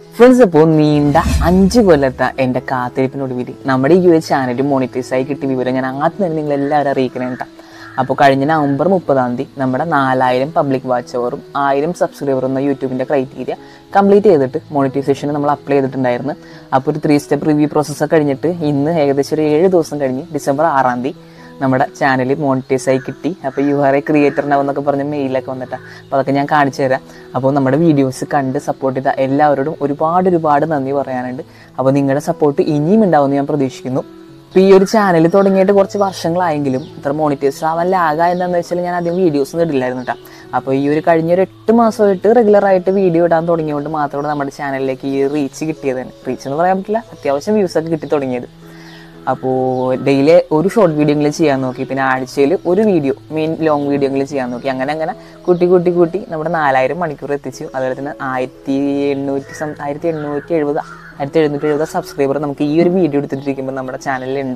friends ഇപ്പോൾ നീണ്ട അഞ്ച് കൊല്ലത്തെ എൻ്റെ കാത്തിരിപ്പിനൊടുവിൽ നമ്മുടെ ഈ ഒരു ചാനൽ മോണിറ്റൈസ് ആയി കിട്ടിയ വിവരം ഞാൻ ആദ്യം തന്നെ നിങ്ങൾ എല്ലാവരും അറിയിക്കണേണ്ട അപ്പോൾ കഴിഞ്ഞ നവംബർ മുപ്പതാം തീയതി നമ്മുടെ നാലായിരം പബ്ലിക് വാച്ച് അവറും ആയിരം സബ്സ്ക്രൈബർ എന്ന യൂട്യൂബിൻ്റെ ക്രൈറ്റീരിയ കംപ്ലീറ്റ് ചെയ്തിട്ട് മോണിറ്റൈസേഷൻ നമ്മൾ അപ്ലൈ ചെയ്തിട്ടുണ്ടായിരുന്നു അപ്പോൾ ഒരു ത്രീ സ്റ്റെപ്പ് റിവ്യൂ പ്രോസസ്സ് കഴിഞ്ഞിട്ട് ഇന്ന് ഏകദേശം ഒരു ഏഴ് ദിവസം കഴിഞ്ഞ് ഡിസംബർ ആറാം തീയതി നമ്മുടെ ചാനൽ മോണിറ്റൈസ് ആയി കിട്ടി അപ്പോൾ യു ആർ എ ക്രിയേറ്ററിനാവെന്നൊക്കെ പറഞ്ഞ് മെയിലൊക്കെ വന്നിട്ടാണ് അപ്പോൾ അതൊക്കെ ഞാൻ കാണിച്ചു തരാം അപ്പോൾ നമ്മുടെ വീഡിയോസ് കണ്ട് സപ്പോർട്ട് ചെയ്ത എല്ലാവരോടും ഒരുപാട് ഒരുപാട് നന്ദി പറയാനുണ്ട് അപ്പോൾ നിങ്ങളുടെ സപ്പോർട്ട് ഇനിയും ഉണ്ടാവുമെന്ന് ഞാൻ പ്രതീക്ഷിക്കുന്നു ഇപ്പോൾ ഈ ഒരു ചാനൽ തുടങ്ങിയിട്ട് കുറച്ച് വർഷങ്ങളായെങ്കിലും ഇത്ര മോണിറ്റൈസ് ആവാൻ ലാഗ എന്താണെന്ന് വെച്ചാൽ ഞാൻ ആദ്യം വീഡിയോസ് ഒന്നും ഇടില്ലായിരുന്നു കേട്ടോ അപ്പോൾ ഈ ഒരു കഴിഞ്ഞ ഒരു എട്ട് മാസമായിട്ട് റെഗുലറായിട്ട് വീഡിയോ ഇടാൻ തുടങ്ങിയതുകൊണ്ട് മാത്രമാണ് നമ്മുടെ ചാനലിലേക്ക് ഈ റീച്ച് കിട്ടിയത് തന്നെ റീച്ച് എന്ന് പറയാൻ പറ്റില്ല അത്യാവശ്യം വ്യൂസ് ഒക്കെ കിട്ടി തുടങ്ങിയത് അപ്പോൾ ഡെയിലി ഒരു ഷോർട്ട് വീഡിയോകൾ ചെയ്യാൻ നോക്കി പിന്നെ ആഴ്ചയിൽ ഒരു വീഡിയോ മെയിൻ ലോങ് വീഡിയോകൾ ചെയ്യാൻ നോക്കി അങ്ങനെ അങ്ങനെ കൂട്ടി കൂട്ടി കൂട്ടി നമ്മുടെ നാലായിരം മണിക്കൂർ എത്തിച്ചു അതുപോലെ തന്നെ ആയിരത്തി എണ്ണൂറ്റി സം ആയിരത്തി എണ്ണൂറ്റി എഴുപത് ആയിരത്തി എഴുന്നൂറ്റി എഴുപത് സബ്സ്ക്രൈബർ നമുക്ക് ഈ ഒരു വീഡിയോ എടുത്തിട്ടിരിക്കുമ്പോൾ നമ്മുടെ ചാനലിലുണ്ട്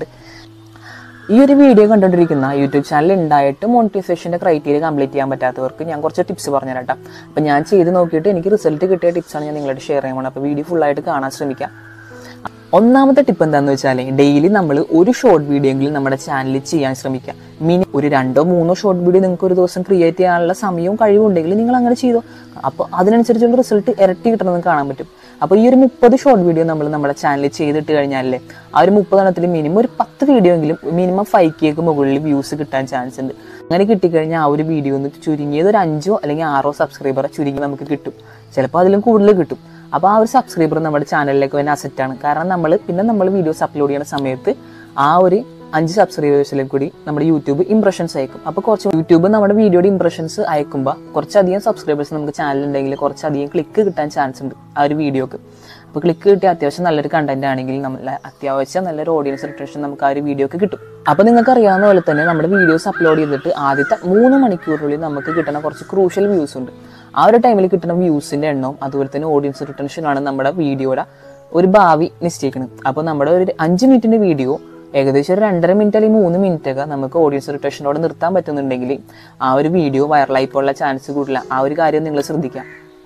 ഈ ഒരു വീഡിയോ കണ്ടുകൊണ്ടിരിക്കുന്ന യൂട്യൂബ് ചാനൽ ഉണ്ടായിട്ട് മോണിറ്റൈസേഷൻ്റെ ക്രൈറ്റീരിയ കംപ്ലീറ്റ് ചെയ്യാൻ പറ്റാത്തവർക്ക് ഞാൻ കുറച്ച് ടിപ്സ് പറഞ്ഞുതരാം കേട്ടോ അപ്പോൾ ഞാൻ ചെയ്ത് നോക്കിയിട്ട് എനിക്ക് റിസൾട്ട് കിട്ടിയ ടിപ്സാണ് ഞാൻ നിങ്ങളായിട്ട് ഷെയർ ചെയ്യാൻ പോകുന്നത് അപ്പോൾ വീഡിയോ ഫുള്ളായിട്ട് കാണാൻ ശ്രമിക്കാം ഒന്നാമത്തെ ടിപ്പ് എന്താണെന്ന് വെച്ചാൽ ഡെയിലി നമ്മൾ ഒരു ഷോർട്ട് വീഡിയോ എങ്കിലും നമ്മുടെ ചാനലിൽ ചെയ്യാൻ ശ്രമിക്കുക മിനി ഒരു രണ്ടോ മൂന്നോ ഷോർട്ട് വീഡിയോ നിങ്ങൾക്ക് ഒരു ദിവസം ക്രിയേറ്റ് ചെയ്യാനുള്ള സമയവും കഴിവും ഉണ്ടെങ്കിൽ നിങ്ങൾ അങ്ങനെ ചെയ്തോ അപ്പോൾ അതിനനുസരിച്ചുള്ള റിസൾട്ട് ഇരട്ടി കിട്ടണമെന്ന് കാണാൻ പറ്റും അപ്പോൾ ഈ ഒരു മുപ്പത് ഷോർട്ട് വീഡിയോ നമ്മൾ നമ്മുടെ ചാനലിൽ ചെയ്തിട്ട് കഴിഞ്ഞാലേ ആ ഒരു മുപ്പതെണ്ണത്തിൽ മിനിമം ഒരു പത്ത് വീഡിയോ എങ്കിലും മിനിമം ഫൈവ് കേക്ക് മുകളിൽ വ്യൂസ് കിട്ടാൻ ചാൻസ് ഉണ്ട് അങ്ങനെ കിട്ടിക്കഴിഞ്ഞാൽ ആ ഒരു വീഡിയോ ഒന്ന് ചുരുങ്ങിയത് ഒരു അഞ്ചോ അല്ലെങ്കിൽ ആറോ സബ്സ്ക്രൈബർ ചുരുങ്ങി നമുക്ക് കിട്ടും ചിലപ്പോൾ അതിലും കൂടുതൽ കിട്ടും അപ്പോൾ ആ ഒരു സബ്സ്ക്രൈബർ നമ്മുടെ ചാനലിലേക്ക് വരുന്ന അസറ്റാണ് കാരണം നമ്മൾ പിന്നെ നമ്മൾ വീഡിയോസ് അപ്ലോഡ് ചെയ്യുന്ന സമയത്ത് ആ ഒരു അഞ്ച് സബ്സ്ക്രൈബേഴ്സിലേക്ക് കൂടി നമ്മുടെ യൂട്യൂബ് ഇംപ്രഷൻസ് അയക്കും അപ്പോൾ കുറച്ച് യൂട്യൂബ് നമ്മുടെ വീഡിയോയുടെ ഇംപ്രഷൻസ് അയക്കുമ്പോൾ കുറച്ചധികം സബ്സ്ക്രൈബേഴ്സ് നമുക്ക് ചാനലുണ്ടെങ്കിൽ കുറച്ചധികം ക്ലിക്ക് കിട്ടാൻ ചാൻസ് ഉണ്ട് ആ ഒരു വീഡിയോക്ക് അപ്പോൾ ക്ലിക്ക് കിട്ടിയ അത്യാവശ്യം നല്ലൊരു കണ്ടന്റ് ആണെങ്കിൽ നമ്മൾ അത്യാവശ്യം നല്ലൊരു ഓഡിയൻസ് റിട്ടേഷൻ നമുക്ക് ആ ഒരു വീഡിയോക്ക് കിട്ടും അപ്പോൾ നിങ്ങൾക്ക് അറിയാവുന്ന പോലെ തന്നെ നമ്മുടെ വീഡിയോസ് അപ്ലോഡ് ചെയ്തിട്ട് ആദ്യത്തെ മൂന്ന് മണിക്കൂറിനുള്ളിൽ നമുക്ക് കിട്ടുന്ന കുറച്ച് ക്രൂഷ്യൽ വ്യൂസ് ഉണ്ട് ആ ഒരു ടൈമിൽ കിട്ടുന്ന വ്യൂസിന്റെ എണ്ണവും അതുപോലെ തന്നെ ഓഡിയൻസ് റിട്ടൻഷനാണ് നമ്മുടെ വീഡിയോയുടെ ഒരു ഭാവി നിശ്ചയിക്കുന്നത് അപ്പോൾ നമ്മുടെ ഒരു അഞ്ച് മിനിറ്റിന്റെ വീഡിയോ ഏകദേശം ഒരു രണ്ടര മിനിറ്റ് അല്ലെങ്കിൽ മൂന്ന് മിനിറ്റ് ഒക്കെ നമുക്ക് ഓഡിയൻസ് റിട്ടേഷനോട് നിർത്താൻ പറ്റുന്നുണ്ടെങ്കിൽ ആ ഒരു വീഡിയോ വൈറലായി പോലുള്ള ചാൻസ് കൂടില്ല ആ ഒരു കാര്യം നിങ്ങൾ ശ്രദ്ധിക്കുക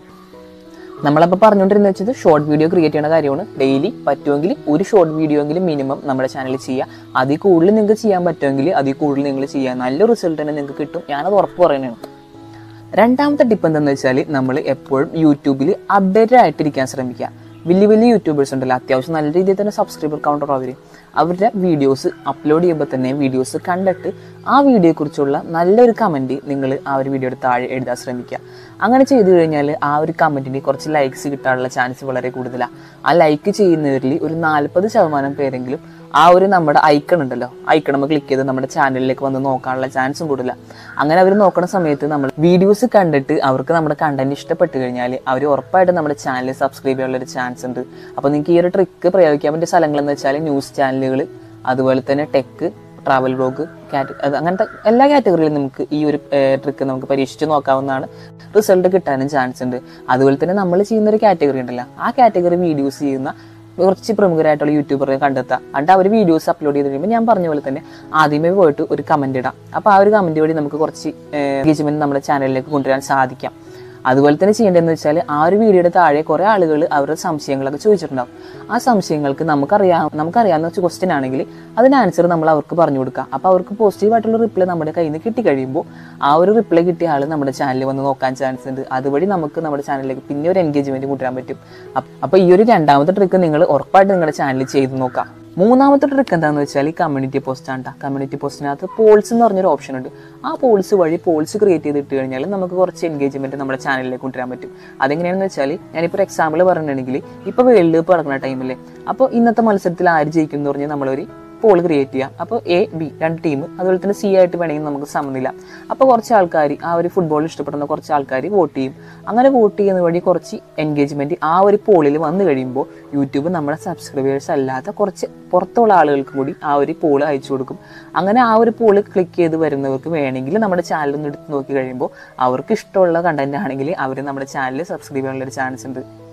നമ്മളപ്പോൾ പറഞ്ഞുകൊണ്ടിരുന്ന വെച്ചത് ഷോർട്ട് വീഡിയോ ക്രിയേറ്റ് ചെയ്യുന്ന കാര്യമാണ് ഡെയിലി പറ്റുമെങ്കിൽ ഒരു ഷോർട്ട് വീഡിയോ എങ്കിലും മിനിമം നമ്മുടെ ചാനലിൽ ചെയ്യുക അതിൽ കൂടുതൽ നിങ്ങൾക്ക് ചെയ്യാൻ പറ്റുമെങ്കിൽ അതിൽ കൂടുതൽ നിങ്ങൾ ചെയ്യുക നല്ല റിസൾട്ട് തന്നെ നിങ്ങൾക്ക് കിട്ടും ഞാനത് ഉറപ്പ് പറയുന്നതാണ് രണ്ടാമത്തെ ടിപ്പ് എന്താണെന്ന് വെച്ചാൽ നമ്മൾ എപ്പോഴും യൂട്യൂബിൽ അപ്ഡേറ്റഡ് ആയിട്ടിരിക്കാൻ ശ്രമിക്കുക വലിയ വലിയ യൂട്യൂബേഴ്സ് ഉണ്ടല്ലോ അത്യാവശ്യം നല്ല രീതിയിൽ തന്നെ സബ്സ്ക്രൈബർ കൗണ്ടർ അവർ അവരുടെ വീഡിയോസ് അപ്ലോഡ് ചെയ്യുമ്പോൾ തന്നെ വീഡിയോസ് കണ്ടിട്ട് ആ വീഡിയോയെക്കുറിച്ചുള്ള നല്ലൊരു കമൻറ്റ് നിങ്ങൾ ആ ഒരു വീഡിയോയുടെ താഴെ എഴുതാൻ ശ്രമിക്കുക അങ്ങനെ ചെയ്തു കഴിഞ്ഞാൽ ആ ഒരു കമൻറ്റിന് കുറച്ച് ലൈക്സ് കിട്ടാനുള്ള ചാൻസ് വളരെ കൂടുതലാണ് ആ ലൈക്ക് ചെയ്യുന്നവരിൽ ഒരു നാൽപ്പത് ശതമാനം പേരെങ്കിലും ആ ഒരു നമ്മുടെ ഐക്കൺ ഉണ്ടല്ലോ ഐക്കൺ നമ്മൾ ക്ലിക്ക് ചെയ്ത് നമ്മുടെ ചാനലിലേക്ക് വന്ന് നോക്കാനുള്ള ചാൻസും കൂടുതല അങ്ങനെ അവർ നോക്കുന്ന സമയത്ത് നമ്മൾ വീഡിയോസ് കണ്ടിട്ട് അവർക്ക് നമ്മുടെ കണ്ടന്റ് ഇഷ്ടപ്പെട്ട് കഴിഞ്ഞാൽ അവർ ഉറപ്പായിട്ടും നമ്മുടെ ചാനൽ സബ്സ്ക്രൈബ് ചെയ്യാനുള്ള ഒരു ചാൻസ് ഉണ്ട് അപ്പോൾ നിങ്ങൾക്ക് ഈ ഒരു ട്രിക്ക് പ്രയോഗിക്കാൻ പറ്റിയ സ്ഥലങ്ങൾ എന്ന് വെച്ചാൽ ന്യൂസ് ചാനലുകൾ അതുപോലെ തന്നെ ടെക്ക് ട്രാവൽ ബ്ലോഗ് കാറ്റ് അത് അങ്ങനത്തെ എല്ലാ കാറ്റഗറിയിലും നമുക്ക് ഈ ഒരു ട്രിക്ക് നമുക്ക് പരീക്ഷിച്ച് നോക്കാവുന്നതാണ് റിസൾട്ട് കിട്ടാനും ചാൻസ് ഉണ്ട് അതുപോലെ തന്നെ നമ്മൾ ചെയ്യുന്ന ഒരു കാറ്റഗറി ഉണ്ടല്ലോ ആ കാറ്റഗറി വീഡിയോസ് ചെയ്യുന്ന കുറച്ച് പ്രമുഖരായിട്ടുള്ള യൂട്യൂബറെ കണ്ടെത്തുക എന്നിട്ട് അവർ വീഡിയോസ് അപ്ലോഡ് ചെയ്ത് കഴിയുമ്പോൾ ഞാൻ പറഞ്ഞ പോലെ തന്നെ ആദ്യമേ പോയിട്ട് ഒരു കമന്റ് ഇടാം അപ്പോൾ ആ ഒരു കമന്റ് വഴി നമുക്ക് കുറച്ച് എൻഗേജ്മെന്റ് നമ്മുടെ ചാനലിലേക്ക് കൊണ്ടുവരാൻ സാധിക്കാം അതുപോലെ തന്നെ ചെയ്യേണ്ടതെന്ന് വെച്ചാൽ ആ ഒരു വീഡിയോയുടെ താഴെ കുറേ ആളുകൾ അവരുടെ സംശയങ്ങളൊക്കെ ചോദിച്ചിട്ടുണ്ടാവും ആ സംശയങ്ങൾക്ക് നമുക്കറിയാം നമുക്കറിയാവുന്ന വെച്ച ക്വസ്റ്റ്യൻ ആണെങ്കിൽ അതിന് ആൻസർ നമ്മൾ അവർക്ക് പറഞ്ഞു കൊടുക്കുക അപ്പോൾ അവർക്ക് പോസിറ്റീവായിട്ടുള്ള റിപ്ലൈ നമ്മുടെ കയ്യിൽ നിന്ന് കിട്ടിക്കഴിയുമ്പോൾ ആ ഒരു റിപ്ലൈ കിട്ടിയ ആൾ നമ്മുടെ ചാനലിൽ വന്ന് നോക്കാൻ ചാൻസ് ഉണ്ട് അതുവഴി നമുക്ക് നമ്മുടെ ചാനലിലേക്ക് പിന്നെ ഒരു എൻഗേജ്മെന്റ് കൊണ്ടുവരാൻ പറ്റും അപ്പോൾ ഈ ഒരു രണ്ടാമത്തെ ട്രിക്ക് നിങ്ങൾ ഉറപ്പായിട്ട് നിങ്ങളുടെ ചാനലിൽ ചെയ്ത് നോക്കാം മൂന്നാമത്തെ ട്രിക്ക് എന്താണെന്ന് വെച്ചാൽ ഈ കമ്മ്യൂണിറ്റി പോസ്റ്റ് ആണ് കമ്മ്യൂണിറ്റി പോസ്റ്റിനകത്ത് പോൾസ് എന്ന് പറഞ്ഞൊരു ഓപ്ഷൻ ഉണ്ട് ആ പോൾസ് വഴി പോൾസ് ക്രിയേറ്റ് ചെയ്തിട്ട് കഴിഞ്ഞാൽ നമുക്ക് കുറച്ച് എൻഗേജ്മെന്റ് നമ്മുടെ ചാനലിലേക്ക് കൊണ്ടുവരാൻ പറ്റും അതെങ്ങനെയാണെന്ന് വെച്ചാൽ ഞാനിപ്പോൾ ഒരു എക്സാമ്പിൾ പറഞ്ഞിട്ടുണ്ടെങ്കിൽ ഇപ്പോൾ വേൾഡ് കപ്പ് നടക്കുന്ന ടൈമിൽ അപ്പോൾ ഇന്നത്തെ മത്സരത്തിൽ ആര് ജയിക്കും എന്ന് പറഞ്ഞാൽ നമ്മളൊരു പോൾ ക്രിയേറ്റ് ചെയ്യാം അപ്പോൾ എ ബി രണ്ട് ടീം അതുപോലെ തന്നെ സി ആയിട്ട് വേണമെങ്കിൽ നമുക്ക് സമനില അപ്പോൾ കുറച്ച് ആൾക്കാർ ആ ഒരു ഫുട്ബോൾ ഇഷ്ടപ്പെടുന്ന കുറച്ച് ആൾക്കാർ വോട്ട് ചെയ്യും അങ്ങനെ വോട്ട് ചെയ്യുന്ന വഴി കുറച്ച് എൻഗേജ്മെന്റ് ആ ഒരു പോളിൽ വന്നു കഴിയുമ്പോൾ യൂട്യൂബ് നമ്മുടെ സബ്സ്ക്രൈബേഴ്സ് അല്ലാത്ത കുറച്ച് പുറത്തുള്ള ആളുകൾക്ക് കൂടി ആ ഒരു പോൾ അയച്ചു കൊടുക്കും അങ്ങനെ ആ ഒരു പോൾ ക്ലിക്ക് ചെയ്ത് വരുന്നവർക്ക് വേണമെങ്കിൽ നമ്മുടെ ചാനൽ ഒന്ന് എടുത്ത് നോക്കി കഴിയുമ്പോൾ അവർക്ക് ഇഷ്ടമുള്ള കണ്ടന്റ് ആണെങ്കിൽ അവർ നമ്മുടെ ചാനൽ സബ്സ്ക്രൈബ് ചെയ്യാനുള്ള ഒരു ചാൻസ് ഉണ്ട്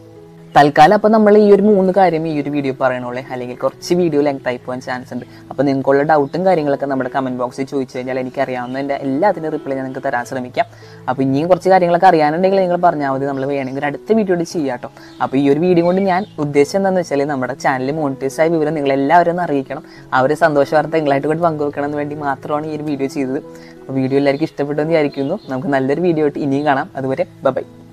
തൽക്കാലം അപ്പോൾ നമ്മൾ ഈ ഒരു മൂന്ന് കാര്യം ഈ ഒരു വീഡിയോ പറയണുള്ളേ അല്ലെങ്കിൽ കുറച്ച് വീഡിയോ ലെങ്ത് ആയി പോകാൻ ചാൻസ് ഉണ്ട് അപ്പോൾ നിങ്ങൾക്കുള്ള ഡൗട്ടും കാര്യങ്ങളൊക്കെ നമ്മുടെ കമൻറ്റ് ബോക്സിൽ ചോദിച്ചു കഴിഞ്ഞാൽ എനിക്ക് അറിയാവുന്നതിൻ്റെ എല്ലാത്തിനും റിപ്ലൈ ഞാൻ നിങ്ങൾക്ക് തരാൻ ശ്രമിക്കാം അപ്പോൾ ഇനിയും കുറച്ച് കാര്യങ്ങളൊക്കെ അറിയാനുണ്ടെങ്കിൽ നിങ്ങൾ പറഞ്ഞാൽ മതി നമ്മൾ വേണമെങ്കിൽ ഒരു അടുത്ത വീഡിയോ ചെയ്യാം കേട്ടോ അപ്പോൾ ഈ ഒരു വീഡിയോ കൊണ്ട് ഞാൻ ഉദ്ദേശം എന്താണെന്ന് വെച്ചാൽ നമ്മുടെ ചാനൽ മോണിറ്റൈസ് ആയ വിവരം നിങ്ങൾ എല്ലാവരും ഒന്ന് അറിയിക്കണം ആ ഒരു സന്തോഷ വാർത്ത നിങ്ങളായിട്ട് കൊണ്ട് പങ്കുവെക്കണം എന്ന് വേണ്ടി മാത്രമാണ് ഈ ഒരു വീഡിയോ ചെയ്തത് അപ്പോൾ വീഡിയോ എല്ലാവർക്കും ഇഷ്ടപ്പെട്ടു എന്ന് വിചാരിക്കുന്നു നമുക്ക് നല്ലൊരു വീഡിയോ ആയിട്ട് ഇനിയും കാണാം അതുവരെ ബൈ